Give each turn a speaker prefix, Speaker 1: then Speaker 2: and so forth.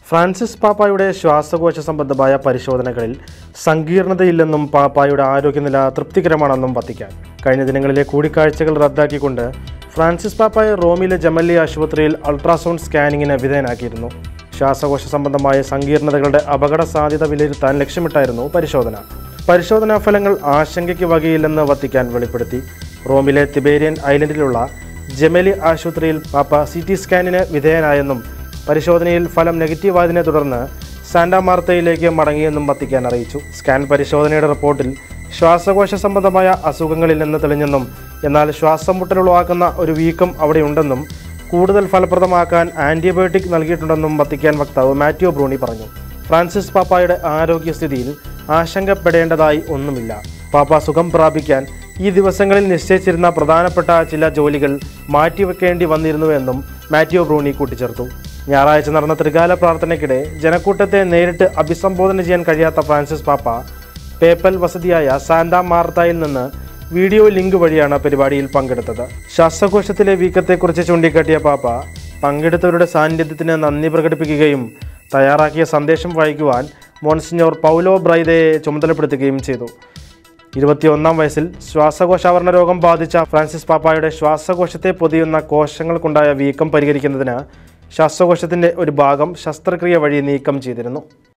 Speaker 1: Francis പാപ്പായുടെ ശ്വാസകോശ സംബന്ധമായ പരിശോധനകളിൽ സങ്കീർണതയില്ലെന്നും പാപ്പായുടെ ആരോഗ്യനില തൃപ്തികരമാണെന്നും വത്തിക്കാൻ കഴിഞ്ഞ ദിനങ്ങളിലെ കൂടിക്കാഴ്ചകൾ റദ്ദാക്കിക്കൊണ്ട് ഫ്രാൻസിസ് പാപ്പായെ റോമിലെ ജമല്ലി ആശുപത്രിയിൽ അൾട്രാസൗണ്ട് സ്കാനിങ്ങിന് വിധേയനാക്കിയിരുന്നു ശ്വാസകോശ സംബന്ധമായ സങ്കീർണതകളുടെ അപകട സാധ്യത വിലയിരുത്താൻ ലക്ഷ്യമിട്ടായിരുന്നു പരിശോധന പരിശോധനാ ഫലങ്ങൾ ആശങ്കയ്ക്ക് വകയില്ലെന്ന് വത്തിക്കാൻ വെളിപ്പെടുത്തി റോമിലെ തിബേരിയൻ ഐലൻഡിലുള്ള ജമലി ആശുപത്രിയിൽ പാപ്പ സി ടി സ്കാനിന് വിധേയനായെന്നും പരിശോധനയിൽ ഫലം നെഗറ്റീവായതിനെ തുടർന്ന് സാന്റാ മാർത്തയിലേക്ക് മടങ്ങിയെന്നും വത്തിക്കാൻ അറിയിച്ചു സ്കാൻ പരിശോധനയുടെ റിപ്പോർട്ടിൽ ശ്വാസകോശ സംബന്ധമായ അസുഖങ്ങളില്ലെന്ന് തെളിഞ്ഞെന്നും എന്നാൽ ശ്വാസം മുട്ടലുളവാക്കുന്ന ഒരു വീക്കം അവിടെയുണ്ടെന്നും കൂടുതൽ ഫലപ്രദമാക്കാൻ ആന്റിബയോട്ടിക് നൽകിയിട്ടുണ്ടെന്നും വത്തിക്കാൻ വക്താവ് മാത്യു ബ്രൂണി പറഞ്ഞു ഫ്രാൻസിസ് പാപ്പായുടെ ആരോഗ്യസ്ഥിതിയിൽ ആശങ്കപ്പെടേണ്ടതായി ഒന്നുമില്ല പാപ്പ സുഖം പ്രാപിക്കാൻ ഈ ദിവസങ്ങളിൽ നിശ്ചയിച്ചിരുന്ന പ്രധാനപ്പെട്ട ചില ജോലികൾ മാറ്റിവെക്കേണ്ടി വന്നിരുന്നുവെന്നും മാത്യു ബ്രൂണി കൂട്ടിച്ചേർത്തു ഞായറാഴ്ച നടന്ന ത്രികാല പ്രാർത്ഥനയ്ക്കിടെ ജനക്കൂട്ടത്തെ നേരിട്ട് അഭിസംബോധന ചെയ്യാൻ കഴിയാത്ത ഫ്രാൻസിസ് പാപ്പ പേപ്പൽ വസതിയായ സാന്താ മാർത്തായിൽ നിന്ന് വീഡിയോ ലിങ്ക് വഴിയാണ് പരിപാടിയിൽ പങ്കെടുത്തത് ശ്വാസകോശത്തിലെ വീക്കത്തെക്കുറിച്ച് ചൂണ്ടിക്കാട്ടിയ പാപ്പ പങ്കെടുത്തവരുടെ സാന്നിധ്യത്തിന് നന്ദി പ്രകടിപ്പിക്കുകയും തയ്യാറാക്കിയ സന്ദേശം വായിക്കുവാൻ മോൺസിഞ്ഞോർ പൗലോ ബ്രൈദയെ ചുമതലപ്പെടുത്തുകയും ചെയ്തു ഇരുപത്തിയൊന്നാം വയസ്സിൽ ശ്വാസകോശാവരണ രോഗം ബാധിച്ച ഫ്രാൻസിസ് പാപ്പായുടെ ശ്വാസകോശത്തെ പൊതിയുന്ന കോശങ്ങൾക്കുണ്ടായ വീക്കം പരിഹരിക്കുന്നതിന് ശ്വാസകോശത്തിൻ്റെ ഒരു ഭാഗം ശസ്ത്രക്രിയ വഴി നീക്കം ചെയ്തിരുന്നു